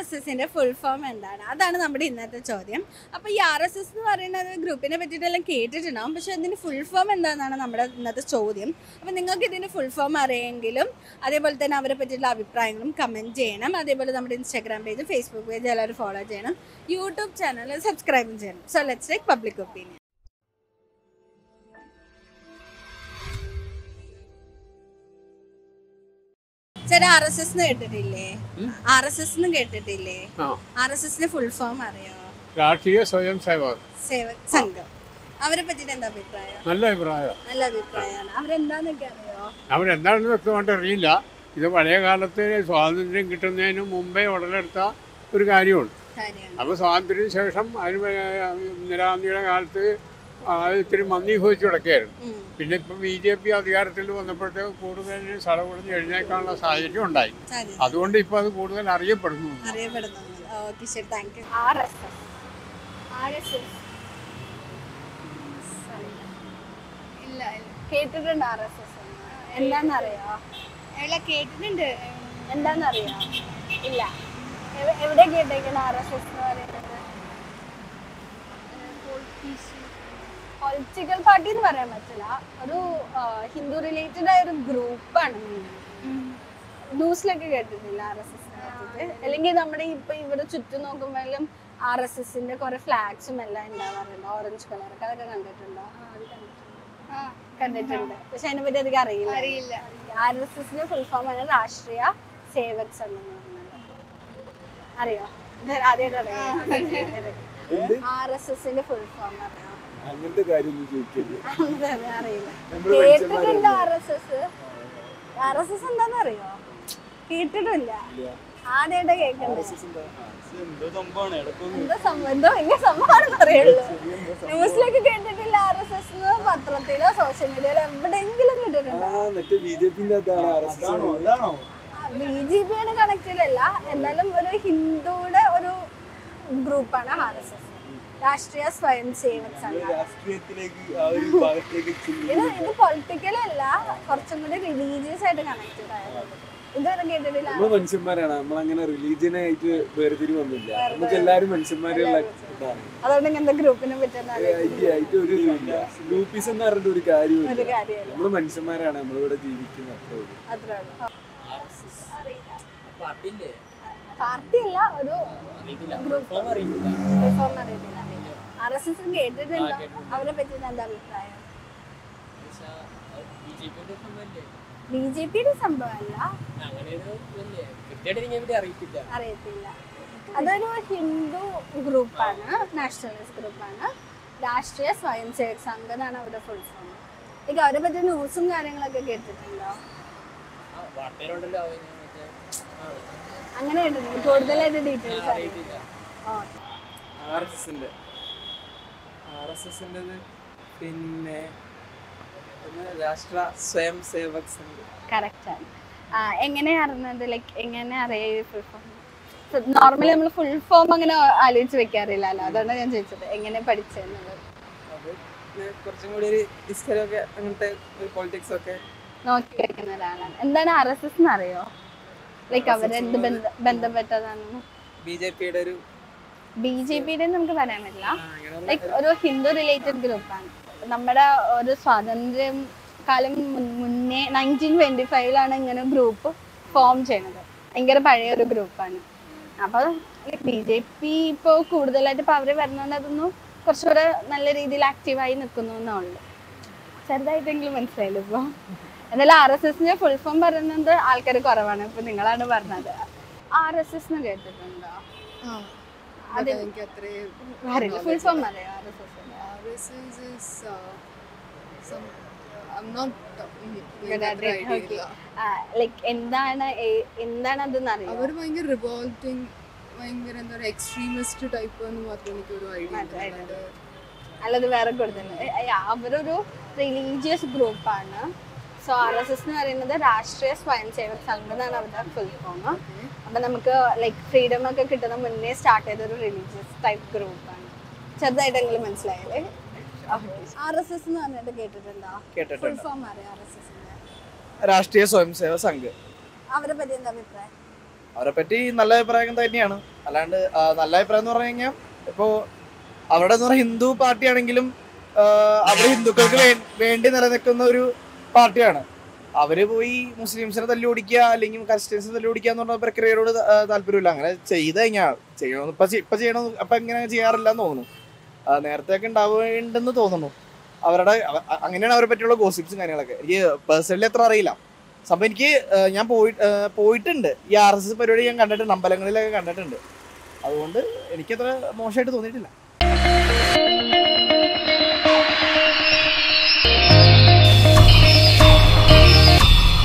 S എസിന്റെ full form എന്താണ് അതാണ് നമ്മുടെ ഇന്നത്തെ ചോദ്യം അപ്പോൾ ഈ ആർ എസ് എസ് എന്ന് പറയുന്ന ഒരു ഗ്രൂപ്പിനെ പറ്റിയിട്ടെല്ലാം കേട്ടിട്ടുണ്ടാവും പക്ഷെ അതിന്റെ ഫുൾ ഫോം എന്താണെന്നാണ് നമ്മുടെ ഇന്നത്തെ ചോദ്യം അപ്പോൾ നിങ്ങൾക്ക് ഇതിന്റെ ഫുൾ ഫോം അറിയെങ്കിലും അതേപോലെ തന്നെ അവരെ പറ്റിയിട്ടുള്ള അഭിപ്രായങ്ങളും കമന്റ് ചെയ്യണം അതേപോലെ നമ്മുടെ ഇൻസ്റ്റാഗ്രാം പേജ് ഫേസ്ബുക്ക് പേജ് എല്ലാവരും ഫോളോ ചെയ്യണം യൂട്യൂബ് ചാനൽ സബ്സ്ക്രൈബും ചെയ്യണം so let's take public opinion ചേട്ടാ ആർ എസ് എസ് കേട്ടിട്ടില്ലേ ആർ എസ് എസ് കേട്ടിട്ടില്ലേ ആ ആർ എസ് എസിന്റെ ഫുൾ ഫോം അറിയോ രാഷ്ട്രീയ സ്വയം സേവകർ സേവക് സംഘം അവരെ പറ്റിയിട്ട് എന്താ അഭിപ്രായം നല്ല അഭിപ്രായം നല്ല അഭിപ്രായമാണ് അവരെന്താന്നൊക്കെ അറിയോ അവരെന്താണെന്ന് വ്യക്തമായിട്ട് അറിയില്ല ഇത് പഴയ കാലത്ത് സ്വാതന്ത്ര്യം കിട്ടുന്നതിന് മുമ്പേ ഉടലെടുത്ത ഒരു കാര്യമാണ് കാര്യമാണ് അപ്പോൾ സ്വാതന്ത്ര്യത്തിന് ശേഷം അതിന് ഇന്ദിരാഗാന്ധിയുടെ കാലത്ത് അത് ഇത്തിരി മന്ദീഭവിച്ചു കിടക്കുകയായിരുന്നു ഉം. പിന്നെ ഇപ്പം ബി ജെ പി അധികാരത്തിൽ വന്നപ്പോഴത്തേക്ക് കൂടുതൽ സ്ഥലം എഴുന്നേക്കാനുള്ള സാഹചര്യം ഉണ്ടായി സാധ്യത അതുകൊണ്ട് ഇപ്പോൾ അത് കൂടുതൽ അറിയപ്പെടുന്നു അറിയപ്പെടുന്നത് ഓക്കെ ശരി thank you R S S R S S ഇല്ല കേട്ടിട്ടുണ്ട് ആർ എസ് എസ് എന്താണെന്നറിയോ ഇല്ല കേട്ടിട്ടുണ്ട് എന്താണെന്നറിയോ ഇല്ല എവ- എവിടെ കേട്ടേക്കണം ആർ എസ് എസ് എന്ന് പറയുന്നത് പൊളിറ്റിക്കൽ പാർട്ടി എന്ന് പറയാൻ പറ്റില്ല ഒരു ആ, ഹിന്ദു റിലേറ്റഡ് ആയ ഒരു ഗ്രൂപ്പാണ് ന്യൂസിലൊക്കെ കേട്ടിട്ടില്ല ആർ എസ് എസിനെ പറ്റിയിട്ട് അല്ലെങ്കിൽ നമ്മുടെ ഇപ്പൊ ഇവിടെ ചുറ്റും നോക്കുമ്പോഴും ആർ എസ് എസിന്റെ കുറെ ഫ്ലാഗ്സും എല്ലാം ഉണ്ടാവാറുണ്ട് ഓറഞ്ച് കളറൊക്കെ അതൊക്കെ കണ്ടിട്ടുണ്ടോ കണ്ടിട്ടുണ്ട് പക്ഷെ അതിനെ പറ്റി അധികം അറിയില്ല അറിയില്ല ആർ എസ് എസിന്റെ ഫുൾ ഫോം ആണ് രാഷ്ട്രീയ സേവക് സംഘം എന്ന് പറയുന്നത് അറിയോ ആദ്യമായിട്ട് ആർ എസ് എസിന്റെ ഫുൾ ഫോം അറിയോ അങ്ങനത്തെ കാര്യമൊന്നും ചോദിക്കരുത് അതെ, അറിയില്ല നമ്മള് കേട്ടിട്ടുണ്ട് R S S R S S എന്താന്ന് അറിയോ കേട്ടിട്ടില്ല ആദ്യമായിട്ട് കേൾക്കുന്നത് എന്തോ സംഭവമാണ് ഇടക്കൊന്നും എന്താ സംഭവം എന്തോ വലിയ സംഭവമാണെന്ന് അറിയുള്ളൂ ന്യൂസിലൊക്കെ കേട്ടിട്ടില്ല ആർ എസ് എസ് പത്രത്തിലോ സോഷ്യൽ മീഡിയയിലോ എവിടെയെങ്കിലും കേട്ടിട്ടുണ്ടോ ആ മറ്റേ ബി ജെ പിന്റെ അതാണ് R S S B J പിയാണ് കണക്റ്റഡ് അല്ല എന്നാലും ഒരു ഹിന്ദുയുടെ ഒരു ഗ്രൂപ്പാണ് ആർ എസ് എസ് രാഷ്ട്രീയ സ്വയം സേവക് സംഘം രാഷ്ട്രീയത്തിലേക്ക് ആ ഒരു ഭാഗത്തേക്ക് ചിന്തി ഇത് ഇത് പൊളിറ്റിക്കൽ അല്ല കുറച്ചും കൂടി റിലീജിയസ് ആയിട്ട് കണക്റ്റഡ് ആയത് ഇതുവരെ കേട്ടിട്ടില്ല നമ്മള് മനുഷ്യന്മാരാണ് നമ്മൾ അങ്ങനെ റിലീജിയനായിട്ട് വേർതിരിവൊന്നുമില്ല നമുക്ക് എല്ലാരും മനുഷ്യന്മാരുള്ള ഇതാണ് അതുകൊണ്ട് ഇങ്ങനത്തെ ഗ്രൂപ്പിനെ പറ്റുന്ന ഈ ആയിട്ട് ഒരു ഇതുമില്ല ഗ്രൂപ്പീസ് എന്ന് പറഞ്ഞിട്ട് ഒരു കാര്യമില്ല ഒരു കാര്യമല്ല നമ്മള് മനുഷ്യന്മാരാണ് നമ്മളിവിടെ ജീവിക്കുന്നത് അത്രേ ഉള്ളൂ അത്രേ ഉള്ളൂ പാർട്ടിയില്ലേ പാർട്ടി അല്ല ഒരു അറിയത്തില്ല ഗ്രൂപ്പ് ഫോം അറിയില്ല റിഫോം അറിയത്തില്ല ആർ എസ് എസ് കേട്ടിട്ടുണ്ടോ അവരെ പറ്റിയിട്ട് എന്താ അഭിപ്രായം ബി ജെ പിയുടെ സംഭവല്ലേ ബി ജെ പിയുടെ സംഭവമല്ല അങ്ങനെ ഒരു ഇതല്ലേ കൃത്യമായിട്ട് എനിക്ക് ഇവിടെ അറിയത്തില്ല അറിയത്തില്ല അതൊരു ഹിന്ദു ഗ്രൂപ്പാണ് നാഷണലിസ്റ്റ് ഗ്രൂപ്പാണ് രാഷ്ട്രീയ സ്വയം സേവക് സംഘ് എന്നാണ് അവരുടെ ഫുൾ ഫോം എനിക്ക് അവരെ പറ്റിയ ന്യൂസും കാര്യങ്ങളൊക്കെ കേട്ടിട്ടുണ്ടോ ആ വാർത്തയിലുണ്ടല്ലോ അവന് മറ്റേ ആ, അങ്ങനെ കേട്ടിട്ടുണ്ട് കൂടുതലായിട്ട് ഡീറ്റെയിൽസ് അറിയില്ല അറിയത്തില്ല ആർ എസ് എസിൻ്റെ ആർ എസ് എസിൻ്റെത് പിന്നെ ഒന്ന് രാഷ്ട്ര സ്വയം സേവക് സംഘ് കറക്റ്റ് ആണ് ആ, എങ്ങനെയാ അറിഞ്ഞത് ലൈക്ക് എങ്ങനെ അറിയാം ഫുൾ ഫോം നോർമലി നമ്മൾ ഫുൾ ഫോം അങ്ങനെ ആലോചിച്ച് വെക്കാറില്ലല്ലോ അതാണ് ഞാൻ ചോദിച്ചത് എങ്ങനെ പഠിച്ചെന്നുള്ളത് അത് പിന്നെ കുറച്ചും കൂടി ഒരു ഹിസ്റ്ററിയൊക്കെ അങ്ങനത്തെ ഒരു പൊളിറ്റിക്സ് ഒക്കെ നോക്കി വെക്കുന്ന ഒരാളാണ് എന്താണ് ആർ എസ് എസ് എന്നറിയോ ലൈക്ക് അവരെന്ത് ബന്ധ ബന്ധപ്പെട്ടതാണെന്ന് ബി ജെ പിയുടെ ഒരു ബി ജെ പിയുടെ നമുക്ക് പറയാൻ പറ്റില്ല ആ, അങ്ങനെയുള്ള ലൈക്ക് ഒരു ഹിന്ദു റിലേറ്റഡ് ഗ്രൂപ്പാണ് നമ്മുടെ ഒരു സ്വാതന്ത്ര്യം കാലം മുൻ- മുന്നേ നയൻറ്റീൻ ട്വന്റി ഫൈവിലാണ് ഇങ്ങനെ ഗ്രൂപ്പ് ഫോം ചെയ്യുന്നത് ഭയങ്കര പഴയ ഒരു ഗ്രൂപ്പാണ് അപ്പോൾ ബി ജെ പി ഇപ്പോൾ കൂടുതലായിട്ട് ഇപ്പോൾ അവർ വരുന്നതുകൊണ്ട് അതൊന്നും കുറച്ചുകൂടെ നല്ല രീതിയിൽ ആക്റ്റീവായി നിൽക്കുന്നു എന്നുള്ളു ചെറുതായിട്ടെങ്കിലും മനസ്സിലായില്ല ഇപ്പോൾ എന്നാലും ആർ എസ് എസിന്റെ ഫുൾ ഫോം പറയുന്നത് ആൾക്കാർ കുറവാണ് ഇപ്പൊ നിങ്ങളാണ് പറഞ്ഞത് ആർ എസ് എസ് എന്ന് കേട്ടിട്ടുണ്ടോ അത് എനിക്ക് അത്രയും അറിയില്ല ഫുൾ ഫോം അറിയോ ആർ എസ് എസിന്റെ RSS is uh, some. I'm not. mm, Good like, at അത്ര it. idea Okay. ഇല്ല. ലൈക്ക് എന്താണ് ഏ- എന്താണ് അതെന്ന് അറിയോ അവര് ഭയങ്കര റിവോൾട്ടിങ് ഭയങ്കര എന്താ പറയുക എക്സ്ട്രീമിസ്റ്റ് ടൈപ്പ് എന്ന് മാത്രം എനിക്കൊരു ഐഡിയ മാത്രം idea അല്ലത് വേറെ കൊടുത്തിട്ടുണ്ട് ഏ, ഏ, അവരൊരു റിലീജിയസ് ഗ്രൂപ്പാണ് സോ ആർ എസ് എസ് എന്ന് പറയുന്നത് രാഷ്ട്രീയ സ്വയം സേവക് സംഘം എന്നാണ് അവരുടെ ഫുൾ ഫോം അപ്പൊ നമുക്ക് ലൈക്ക് ഫ്രീഡം ഒക്കെ കിട്ടുന്ന മുന്നേ സ്റ്റാർട്ട് ചെയ്ത ഒരു റിലീജിയസ് ടൈപ്പ് ഗ്രൂപ്പാണ് ചെറുതായിട്ടെങ്കിലും മനസ്സിലായല്ലേ ആർ എസ് എസ് എന്ന് പറഞ്ഞിട്ട് കേട്ടിട്ടുണ്ടോ ഫുൾ കേട്ടിട്ടുണ്ട് ഫോം അറിയാം ആർ എസ് എസിന്റെ രാഷ്ട്രീയ സ്വയം സേവ സംഘ് അവരെ പറ്റി എന്താ അഭിപ്രായം അവരെ പറ്റി നല്ല അഭിപ്രായം തന്നെയാണ് അല്ലാണ്ട് ആ, നല്ല അഭിപ്രായം എന്ന് പറഞ്ഞു കഴിഞ്ഞാൽ ഇപ്പോൾ അവിടെ എന്ന് പറഞ്ഞാൽ ഹിന്ദു പാർട്ടി ആണെങ്കിലും അവിടെ ഹിന്ദുക്കൾക്ക് വേ- വേണ്ടി നിലനിൽക്കുന്ന ഒരു പാർട്ടിയാണ് അവര് പോയി മുസ്ലിംസിനെ തല്ലി ഓടിക്കുക അല്ലെങ്കിൽ ക്രിസ്ത്യൻസിനെ തല്ലി ഓടിക്കുക എന്ന് പറഞ്ഞ പ്രക്രിയയോട് ത- ആ, താല്പര്യമില്ല അങ്ങനെ ചെയ്ത് കഴിഞ്ഞാൽ ചെയ്യണമെന്ന് ഇപ്പൊ ചെ- ഇപ്പൊ ചെയ്യണം അപ്പൊ ഇങ്ങനെ ചെയ്യാറില്ല എന്ന് തോന്നുന്നു ആ, നേരത്തെ ഒക്കെ ഉണ്ടാവേണ്ടെന്ന് തോന്നുന്നു അവരുടെ അവ- അ- അങ്ങനെയാണ് അവരെ പറ്റിയുള്ള ഗോസിപ്സും കാര്യങ്ങളൊക്കെ എനിക്ക് പേഴ്സണലി അത്ര അറിയില്ല സംഭവം എനിക്ക് ആ, ഞാൻ പോയി ആ, പോയിട്ടുണ്ട് ഈ ആർ എസ് എസ് പരിപാടി ഞാൻ കണ്ടിട്ടുണ്ട് അമ്പലങ്ങളിലൊക്കെ കണ്ടിട്ടുണ്ട് അതുകൊണ്ട് എനിക്കത്ര മോശമായിട്ട് തോന്നിയിട്ടില്ല